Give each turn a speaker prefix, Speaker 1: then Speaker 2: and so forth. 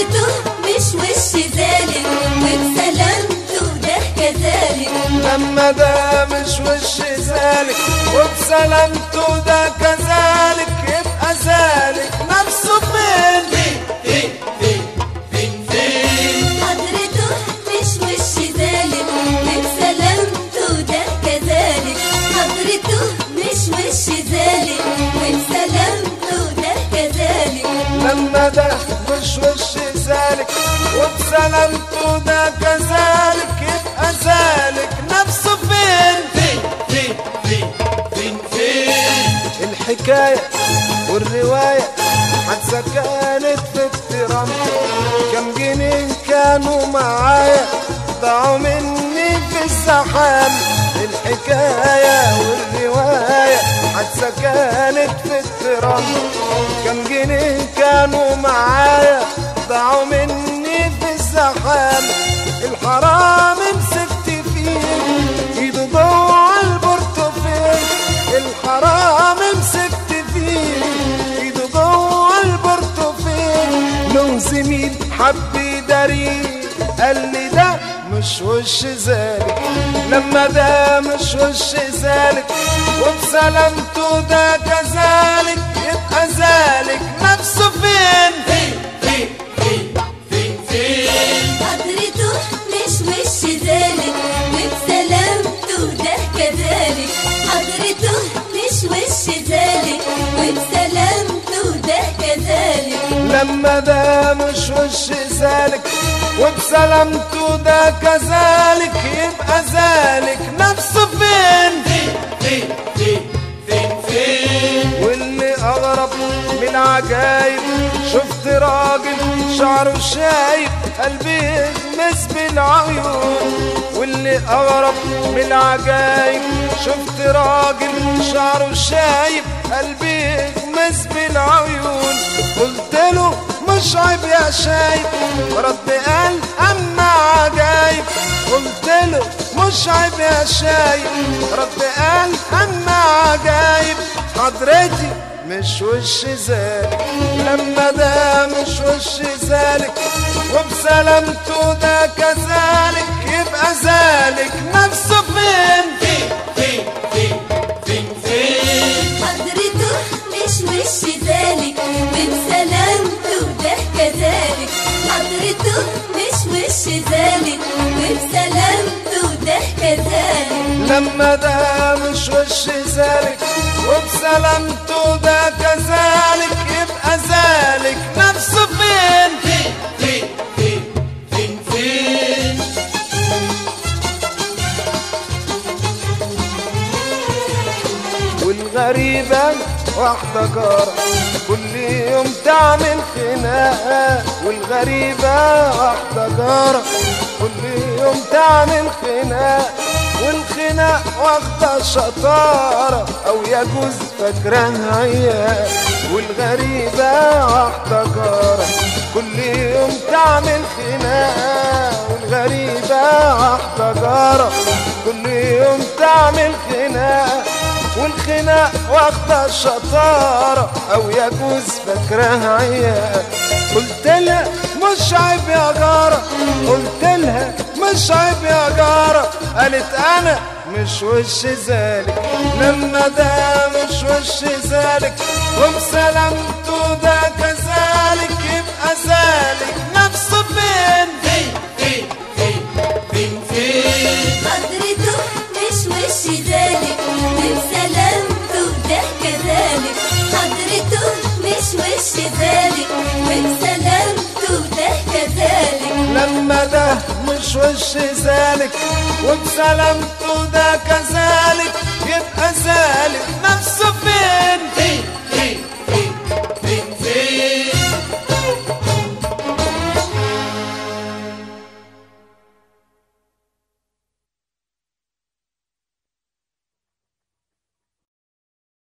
Speaker 1: حضرته مش وش ذلك وبسلامته ده كذلك
Speaker 2: لما ده مش وش ذلك وبسلامته ده كذلك يبقى ذلك نفسه فين
Speaker 1: حضرته مش وش ذلك وبسلامته ده كذلك حضرته مش وش ذلك وبسلامته ده كذلك
Speaker 2: لما ده مش وش ذلك وبسلامته ده كذلك يبقى ذلك نفسه فين الحكاية والرواية حادثة كانت في اكترامتي كم جنيه كانوا معايا ضاعوا مني في الزحام الحكاية والرواية حادثة كانت في اكترامتي كم جنيه كانوا معايا ضاعوا مني في الزحام الحرام مسكت فيه ايده جوه البرتقال الحرام مسكت فيه ايده جوه البرتقال له زميل حب يداريه قال لي ده مش وش ذلك لما ده مش وش ذلك وبسلامته ده كذلك يبقى ذلك نفسه فين
Speaker 1: حضرته مش وش ذلك وبسلامته ده كذلك حضرته مش وش ذلك وبسلامته ده كذلك
Speaker 2: لما ده مش وش ذلك وبسلامته ده كذلك يبقى ذلك نفسه فين واللي اغرب من العجايب شفت راجل شعره شايب قلبي يغمس بالعيون واللي اغرب من العجايب شفت راجل شعره شايب قلبي يغمس بالعيون قلت له مش عيب يا شايب رد قال اما عجايب قلت له مش عيب يا شايب رد قال اما عجايب حضرتي مش وش ذلك لما ده مش وش ذلك وبسلامته ده كذلك يبقى ذلك نفسه فين
Speaker 1: حضرته مش وش ذلك وبسلامته ده كذلك حضرته مش وش ذلك وبسلامته ده كذلك
Speaker 2: لما ده مش وش ذلك وبسلامته ده كذلك يبقى ذلك نفسه فين والغريبة واحدة جارة كل يوم تعمل خناقة والغريبة واحدة جارة كل يوم تعمل خناقة والخناق واخدة شطارة أو يجوز فاكراها عيال والغريبة واحدة جارة كل يوم تعمل خناقة والغريبة واحدة جارة كل يوم تعمل خناقة والخناق واخدة الشطارة أو يجوز فاكراها عيال قلت لها مش عيب يا جارة قلت لها مش عيب يا جارة قالت أنا مش وش ذلك لما ده مش وش ذلك وبسلامته ده كذلك يبقى ذلك نفسه فين
Speaker 1: حضرته مش وش ذلك وبسلامته ده كذلك حضرته مش وش ذلك وبسلامته ده كذلك
Speaker 2: لما ده مش وش ذلك وبسلامته ده كذلك يبقى ذلك